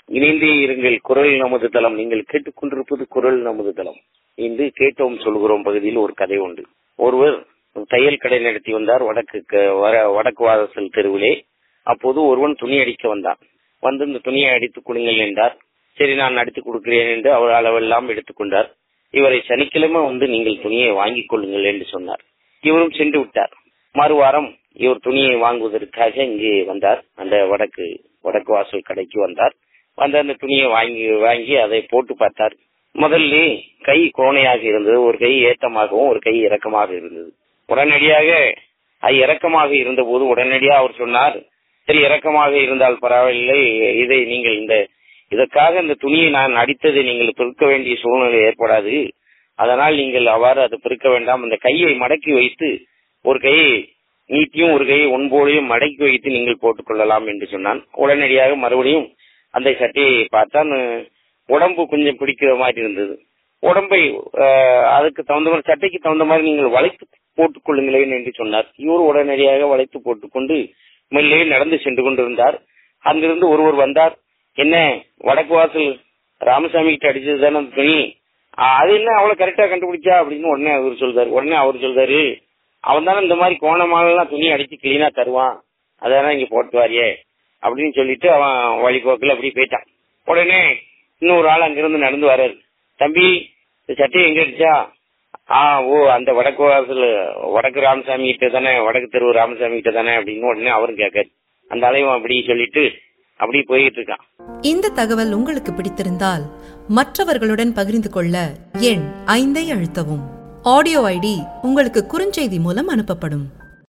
இணைந்தே இருங்கள் குரல் நமது தளம் நீங்கள் கேட்டுக்கொண்டிருப்பது குரல் நமது தளம் இன்று கேட்டோம் சொல்கிறோம் பகுதியில் ஒரு கதை உண்டு ஒருவர் தையல் கடை நடத்தி வந்தார் வடக்கு க- வர- வடக்கு வாசல் தெருவிலே அப்போது ஒருவன் துணி அடிக்க வந்தான் வந்து இந்த துணியை அடித்துக் கொடுங்கள் என்றார் சரி நான் அடித்து கொடுக்கிறேன் என்று அவர் அளவெல்லாம் எடுத்துக்கொண்டார் இவரை சனிக்கிழமை வந்து நீங்கள் துணியை வாங்கிக் கொள்ளுங்கள் என்று சொன்னார் இவரும் சென்று விட்டார் மறுவாரம் இவர் துணியை வாங்குவதற்காக இங்கே வந்தார் அந்த வடக்கு வடக்கு வாசல் கடைக்கு வந்தார் வந்து அந்த துணியை வாங்கி வாங்கி அதை போட்டு பார்த்தார் முதல்ல கை கோணையாக இருந்தது ஒரு கை ஏத்தமாகவும் ஒரு கை இறக்கமாக இருந்தது உடனடியாக அது இறக்கமாக இருந்த போது உடனடியாக அவர் சொன்னார் சரி இறக்கமாக இருந்தால் பரவாயில்லை இதை நீங்கள் இந்த இதற்காக இந்த துணியை நான் அடித்ததை நீங்கள் பெருக்க வேண்டிய சூழ்நிலை ஏற்படாது அதனால் நீங்கள் அவ்வாறு அது பெருக்க வேண்டாம் அந்த கையை மடக்கி வைத்து ஒரு கையை நீட்டியும் ஒரு கையை ஒன்போடையும் மடக்கி வைத்து நீங்கள் போட்டுக் கொள்ளலாம் என்று சொன்னான் உடனடியாக மறுபடியும் அந்த சட்டையை பார்த்தான் அஹ், உடம்பு கொஞ்சம் பிடிக்கிற மாதிரி இருந்தது உடம்பை அஹ், அதுக்கு தகுந்த மாதிரி சட்டைக்கு தகுந்த மாதிரி நீங்கள் வளைத்து போட்டுக் கொள்ளுங்களேன் என்று சொன்னார் இவர் உடனடியாக வளைத்து போட்டுக்கொண்டு மெல்லே நடந்து சென்று கொண்டிருந்தார் அங்கிருந்து ஒருவர் வந்தார் என்ன வடக்கு வாசல் ராமசாமி கிட்ட அடிச்சது தானே அந்த துணி ஆ, அது என்ன அவ்வளவு கரெக்டா கண்டுபிடிச்சா அப்படின்னு உடனே அவர் சொல்றாரு உடனே அவர் சொல்றாரு அவன் தானே இந்த மாதிரி கோணமாலாம் துணி அடிச்சு கிளீனா தருவான் அதான் இங்க போட்டு வாரியே அப்படின்னு சொல்லிட்டு அவன் வழிபோக்கில் அப்படி போயிட்டான் உடனே இன்னொரு ஆள் அங்கிருந்து நடந்து வர்றாரு தம்பி இந்த சட்டையை எங்க அடிச்சா ஆ ஓ அந்த வடக்கு வாசல் வடக்கு ராமசாமி கிட்ட தானே வடக்கு தெரு ராமசாமி கிட்ட தானே அப்படின்னு உடனே அவரும் கேட்காரு அந்த அலைவன் அப்படி சொல்லிட்டு அப்படி போயிட்டு இருக்கான் இந்த தகவல் உங்களுக்கு பிடித்திருந்தால் மற்றவர்களுடன் பகிர்ந்து கொள்ள எண் ஐந்தை அழுத்தவும் ஆடியோ ஐடி உங்களுக்கு குறுஞ்செய்தி மூலம் அனுப்பப்படும்